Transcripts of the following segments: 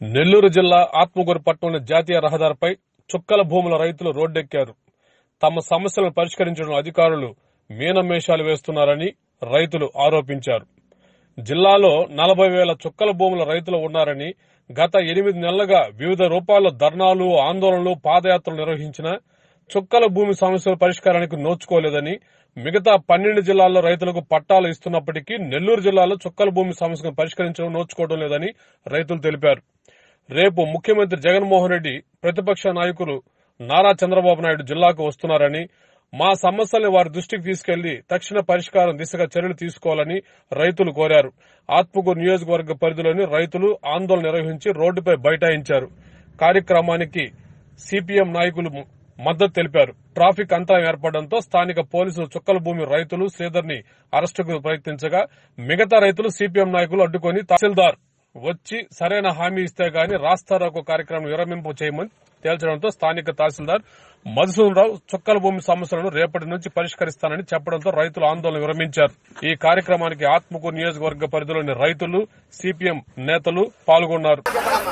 నెల్లూరు జిల్లా ఆత్మకూరు పట్టణంలోని జాతీయ రహదారిపై చుక్కల భూముల రైతులు రోడ్డెక్కారు తమ సమస్యలను పరిష్కరించడం అధికారులు మీనమేషాలు వేస్తున్నారని రైతులు ఆరోపించారు జిల్లాలో నలభై వేల చుక్కల భూముల రైతులు ఉన్నారని గత ఎనిమిది నెలలుగా వివిధ రూపాల్లో ధర్నాలు ఆందోళనలు పాదయాత్రలు నిర్వహించిన చుక్కల భూమి సమస్యల పరిష్కారానికి నోచుకోలేదని మిగతా పన్నెండు జిల్లాల్లో రైతులకు పట్టాలు ఇస్తున్నప్పటికీ నెల్లూరు జిల్లాలో చుక్కల భూమి సమస్యను పరిష్కరించడం నోచుకోవడం లేదని రైతులు తెలిపారు రేపు ముఖ్యమంత్రి జగన్మోహన్ రెడ్డి ప్రతిపక్ష నాయకులు నారా చంద్రబాబు నాయుడు జిల్లాకు వస్తున్నారని మా సమస్యల్ని వారి దృష్టికి తీసుకెళ్లి తక్షణ పరిష్కారం దిశగా చర్యలు తీసుకోవాలని రైతులు కోరారు ఆత్మకూరు నియోజకవర్గ పరిధిలోని రైతులు ఆందోళన నిర్వహించి రోడ్డుపై బైఠాయించారు కార్యక్రమానికి సిపిఎం నాయకులు మద్దతు తెలిపారు ట్రాఫిక్ అంతరం ఏర్పడడంతో స్థానిక పోలీసులు చుక్కల భూమి రైతులు శ్రీధర్ని అరెస్టుకు ప్రయత్నించగా మిగతా రైతులు సిపిఎం నాయకులు అడ్డుకొని తహసీల్దార్ వచ్చి సరైన హామీ ఇస్తే గాని రాస్తారోకో కార్యక్రమం విరమింపు చేయమని తేల్చడంతో స్థానిక తహసీల్దార్ మధుసూదనరావు చుక్కల భూమి సమస్యలను రేపటి నుంచి పరిష్కరిస్తానని చెప్పడంతో రైతులు ఆందోళన విరమించారు ఈ కార్యక్రమానికి ఆత్మకూరు నియోజకవర్గ పరిధిలోని రైతులు సిపిఎం నేతలు పాల్గొన్నారు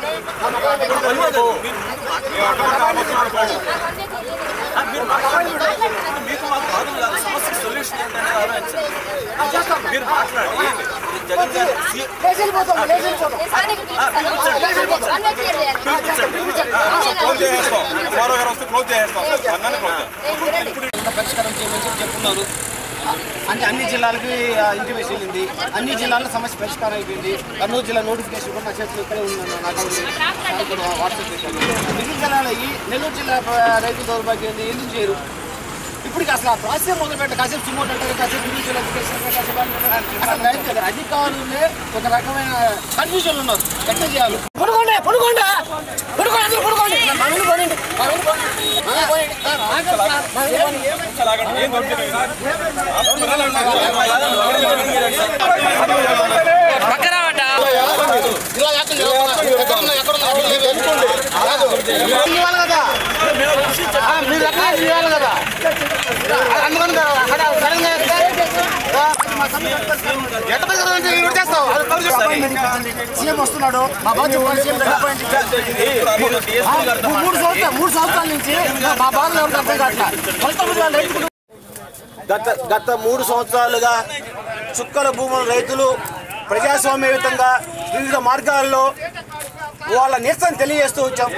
మీకు మాకు బాధలు కాదు సమస్య సొల్యూషన్ ఏంటనే ఆలోచించాలి మీరు మాట్లాడి జగన్ గారు సీ- క్లోజ్ చేసేస్తాం కుమార్ గారు వస్తే క్లోజ్ చేసేస్తాం అన్నానే క్లోజ్ చేస్తాం పరిష్కారం చేయమని చెప్పి చెప్తున్నారు అంటే అన్ని జిల్లాలకి ఇంటిమేషన్ వెళ్ళింది అన్ని జిల్లాల్లో సమస్య పరిష్కారం అయిపోయింది కర్నూలు జిల్లా నోటిఫికేషన్ కూడా నా చేతిలో ఇక్కడే ఉంది నా అకౌంట్ ఇప్పుడు వాట్సాప్ పెట్టాను మిగిలిన జిల్లాలో ఈ నెల్లూరు జిల్లా ఆ, రైతు దౌర్భాగ్యం ఏంది ఎందుకు చేయరు ఇప్పటికి అసలు ఆ ప్రాసెస్ మొదలు పెట్ట కాసేపు సుమోట్ అంటారు కాసేపు ఇండివిజువల్ ఎడ్యుకేషన్ అంటారు, కాసేపు అంటారు. అసలు రైతు దగ్గర అధికారులే ఒక రకమైన కన్ఫ్యూజన్ ఉన్నారు ఎట్లా చేయాలి పడుకోండి పడుకోండి పడుకోండి అందరూ పడుకోండి మా ఊరు పోనీయండి. మా ఊరు పోనీయండి. మా ఊరు పోనీయండి. సార్, ఆగండి సార్. మా ఊరు పోనీయండి. ఇలా ఎక్కడ ఎక్కడ ఉన్నా, ఎక్కడ ఉన్నా, ఎక్కడ ఉన్నా. ఇవ్వాలి కదా ఆ, మీరు ఎక్కడ ఇవ్వాలి కదా అందుకని కదా, అక్కడ సడన్ గా వేస్తే, ఆ, ఎట్ట దగ్గర ఉంటే ఈరోజు చేస్తావు అది కవర్ చేస్తావు. సీఎం వస్తున్నాడు మా బాధ్యత చెప్పాలి, సీఎం దగ్గర పోయింది. ఆ, మూడు సంవత్సరాలు మూడు సంవత్సరాల నుంచి మా బాధలు ఎవరికి అర్థం కావట్లేదు ఫలితం వాళ్ళు రైతులు గత గత మూడు సంవత్సరాలుగా చుక్కల భూముల రైతులు ప్రజాస్వామ్యయుతంగా వివిధ మార్గాల్లో వాళ్ళ నిరసన తెలియజేస్తూ వచ్చాం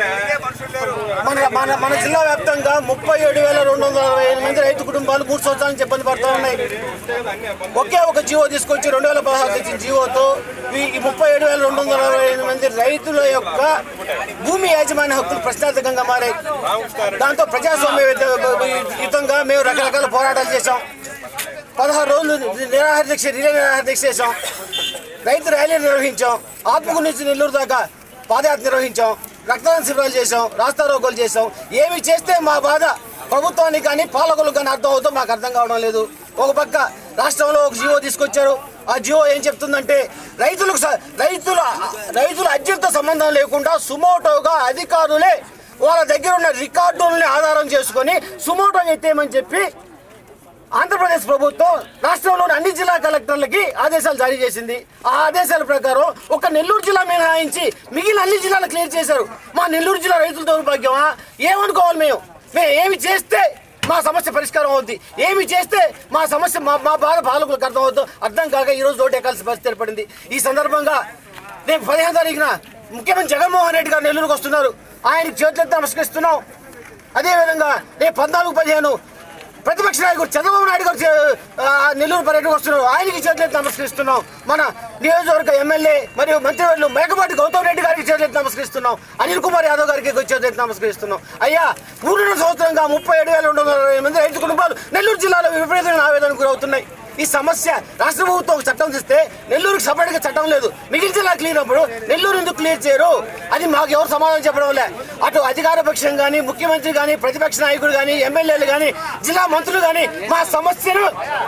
మన మన మన జిల్లా వ్యాప్తంగా ముప్పై ఏడు వేల రెండు వందల అరవై ఎనిమిది మంది రైతు కుటుంబాలు మూడు సంవత్సరాల నుంచి ఇబ్బంది పడుతూ ఉన్నాయి ఒకే ఒక జీవో తీసుకొచ్చి రెండు వేల పదహారు తెచ్చిన జీవోతో ఈ ఈ ముప్పై ఏడు వేల రెండు వందల అరవై ఎనిమిది మంది రైతుల యొక్క భూమి యాజమాన్య హక్కులు ప్రశ్నార్థకంగా మారాయి దాంతో ప్రజాస్వామ్య యుతంగా మేము రకరకాల పోరాటాలు చేశాం పదహారు రోజులు నిరాహార దీక్ష రిలే నిరాహార దీక్ష చేశాం రైతు ర్యాలీ నిర్వహించాం ఆత్మకూరు నుంచి నెల్లూరు దాకా పాదయాత్ర నిర్వహించాం రక్తదాన శిబిరాలు చేశాం రాస్తా రోకోలు చేశాం ఏమి చేస్తే మా బాధ ప్రభుత్వానికి కానీ పాలకులకు కానీ అర్థం అవుతుందో మాకు అర్థం కావడం లేదు ఒక పక్క రాష్ట్రంలో ఒక జీవో తీసుకొచ్చారు ఆ జీవో ఏం చెప్తుందంటే రైతులకు స- రైతుల రైతుల అర్జీలతో సంబంధం లేకుండా సుమోటోగా అధికారులే వాళ్ళ దగ్గర ఉన్న రికార్డుల్ని ఆధారం చేసుకొని సుమోటో ఎత్తేయమని చెప్పి ఆంధ్రప్రదేశ్ ప్రభుత్వం రాష్ట్రంలోని అన్ని జిల్లా కలెక్టర్లకి ఆదేశాలు జారీ చేసింది ఆ ఆదేశాల ప్రకారం ఒక నెల్లూరు జిల్లా మినహాయించి మిగిలిన అన్ని జిల్లాలు క్లియర్ చేశారు మా నెల్లూరు జిల్లా రైతుల దౌర్భాగ్యమా ఏమనుకోవాలి మేము మేము ఏమి చేస్తే మా సమస్య పరిష్కారం అవుద్ది ఏమి చేస్తే మా సమస్య మా మా బాధ పాలకులకు అర్థం అవుతుందో అర్థం కాక ఈ రోజు రోడ్డు ఎక్కాల్సిన పరిస్థితి ఏర్పడింది ఈ సందర్భంగా రేపు పదిహేను తారీఖున ముఖ్యమంత్రి జగన్మోహన్ రెడ్డి గారు నెల్లూరుకు వస్తున్నారు ఆయనకి చేతులెత్తి నమస్కరిస్తున్నాం అదేవిధంగా రేపు పద్నాలుగు పదిహేను ప్రతిపక్ష నాయకుడు చంద్రబాబు నాయుడు గారు చే- ఆ, నెల్లూరు పర్యటనకు వస్తున్నారు ఆయనకి చేతులెత్తి నమస్కరిస్తున్నాం మన నియోజకవర్గ ఎమ్మెల్యే మరియు మంత్రివర్యులు మేకపాటి గౌతమ్ రెడ్డి గారికి చేతులెత్తి నమస్కరిస్తున్నాం అనిల్ కుమార్ యాదవ్ గారికి చేతులెత్తి నమస్కరిస్తున్నాం అయ్యా మూడున్నర సంవత్సరంగా ముప్పై ఏడు వేల రెండు వందల అరవై మంది రైతు కుటుంబాలు నెల్లూరు జిల్లాలో విపరీతమైన ఆవేదనకు గురవుతున్నాయి ఈ సమస్య రాష్ట్ర ప్రభుత్వం ఒక చట్టం తెస్తే నెల్లూరుకి సపరేట్గా చట్టం లేదు మిగిలిన జిల్లా క్లియర్ అప్పుడు నెల్లూరు ఎందుకు క్లియర్ చేయరు అది మాకు ఎవరు సమాధానం చెప్పడం లే అటు అధికార పక్షం కానీ ముఖ్యమంత్రి కానీ ప్రతిపక్ష నాయకుడు కానీ ఎమ్మెల్యేలు కానీ జిల్లా మంత్రులు కానీ మా సమస్యను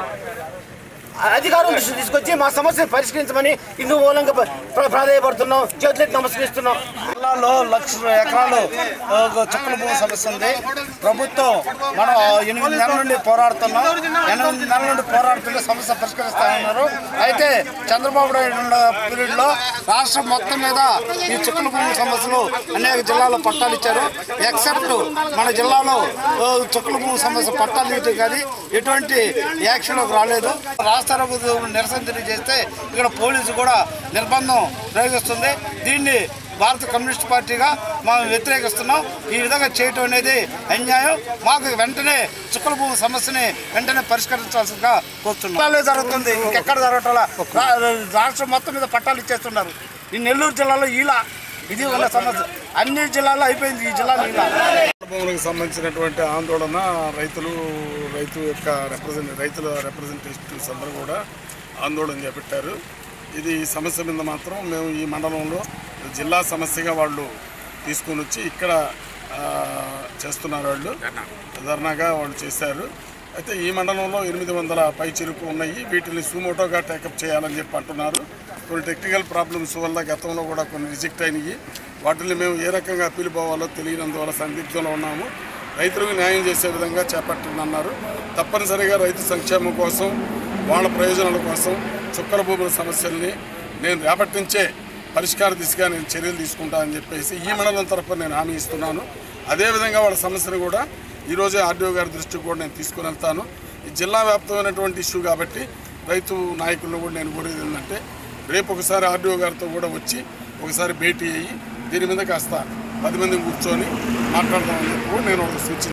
అధికారుల దృష్టి తీసుకొచ్చి మా సమస్యను పరిష్కరించమని ఇందు మూలంగా ప్ర- ప్రాధాయపడుతున్నాం చేతులెత్తి నమస్కరిస్తున్నాం జిల్లా జిల్లాలో లక్ష ఎకరాలు ఆ, చుక్కల భూమి సమస్య ఉంది ప్రభుత్వం మనం ఎనిమిది నెలల నుండి పోరాడుతున్నాం ఎనిమిది నెలల నుండి పోరాడుతుంటే సమస్య పరిష్కరిస్తామన్నారు అయితే చంద్రబాబు నాయుడు పీరియడ్ లో రాష్ట్రం మొత్తం మీద ఈ చుక్కల భూమి సమస్యలు అనేక జిల్లాల్లో పట్టాలు ఇచ్చారు ఎక్సెప్ట్ మన జిల్లాలో ఆ, చుక్కల భూమి సమస్య పట్టాలు ఇవ్వటం కానీ ఎటువంటి యాక్షన్లోకి రాలేదు రాష్ట్ర ప్రభుత్వం నిరసన తెలియజేస్తే ఇక్కడ పోలీసు కూడా నిర్బంధం ప్రయోగిస్తుంది దీన్ని భారత కమ్యూనిస్ట్ పార్టీగా మేము వ్యతిరేకిస్తున్నాం ఈ విధంగా చేయటం అనేది అన్యాయం మాకు వెంటనే చుక్కల భూమి సమస్యని వెంటనే పరిష్కరించాల్సిందిగా కోరుతున్నాం పట్టాలే జరుగుతుంది ఇంకెక్కడ జరగటంలా రా- రాష్ట్రం మొత్తం మీద పట్టాలు ఇచ్చేస్తున్నారు ఈ నెల్లూరు జిల్లాలో ఇలా ఇది ఉన్న సమస్య అన్ని జిల్లాల్లో అయిపోయింది ఈ జిల్లాలో ఇలా భూములకు సంబంధించినటువంటి ఆందోళన రైతులు రైతు యొక్క రిప్రజెంట్ రైతుల రిప్రజెంటేటివ్స్ అందరూ కూడా ఆందోళన చేపట్టారు ఇది ఈ సమస్య మీద మాత్రం మేము ఈ మండలంలో జిల్లా సమస్యగా వాళ్ళు తీసుకొని వచ్చి ఇక్కడ ఆ, చేస్తున్నారు వాళ్ళు ధర్నాగా వాళ్ళు చేశారు అయితే ఈ మండలంలో ఎనిమిది వందల పై చెరుకు ఉన్నాయి వీటిని సుమోటోగా టేకప్ చేయాలని చెప్పి అంటున్నారు కొన్ని టెక్నికల్ ప్రాబ్లమ్స్ వల్ల గతంలో కూడా కొన్ని రిజెక్ట్ అయినాయి వాటిని మేము ఏ రకంగా అప్పీలు పోవాలో తెలియనందువల్ల సందిగ్ధంలో ఉన్నాము రైతులకు న్యాయం చేసే విధంగా చేపట్టనున్నారు తప్పనిసరిగా రైతు సంక్షేమం కోసం వాళ్ళ ప్రయోజనాల కోసం చుక్కల భూముల సమస్యల్ని నేను రేపటి నుంచే పరిష్కార దిశగా నేను చర్యలు తీసుకుంటానని చెప్పేసి ఈ మండలం తరఫున నేను హామీ ఇస్తున్నాను అదేవిధంగా వాళ్ళ సమస్యను కూడా ఈరోజే ఆర్డీఓ గారి దృష్టికి కూడా నేను తీసుకుని వెళ్తాను ఈ జిల్లా వ్యాప్తమైనటువంటి ఇష్యూ కాబట్టి రైతు నాయకులను కూడా నేను కోరేది ఏంటంటే రేపు ఒకసారి ఆర్డీఓ గారితో కూడా వచ్చి ఒకసారి భేటీ అయ్యి దీని మీద కాస్త పది మంది కూర్చొని మాట్లాడదామని చెప్పి కూడా నేను ఒక సూచన